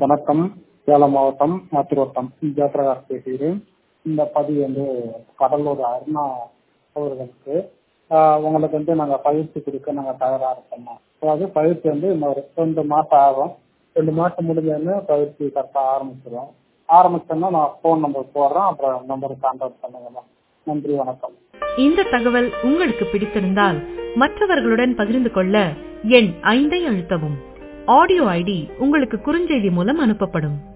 வணக்கம் சேலம் மாவட்டம் மாத்திரோட்டம் ஜெயபிரகாஷ் பேசுகிறேன் இந்த பதிவு வந்து கடலூர் அருணா அவர்களுக்கு ஆஹ் உங்களுக்கு வந்து நாங்கள் பயிற்சி கொடுக்க நாங்கள் தயாராக இருக்கோம் அதாவது பயிற்சி வந்து இன்னொரு ரெண்டு மாதம் ஆகும் ரெண்டு மாதம் முடிஞ்சோடனே பயிற்சி கரெக்டாக ஆரம்பிச்சிடும் ஆரம்பிச்சோன்னா நான் ஃபோன் நம்பர் போடுறேன் அப்புறம் நம்பருக்கு கான்டாக்ட் பண்ணுங்கம்மா நன்றி வணக்கம் இந்த தகவல் உங்களுக்கு பிடித்திருந்தால் மற்றவர்களுடன் பகிர்ந்து கொள்ள எண் ஐந்தை அழுத்தவும் ஆடியோ ஐடி உங்களுக்கு குறுஞ்செய்தி மூலம் அனுப்பப்படும்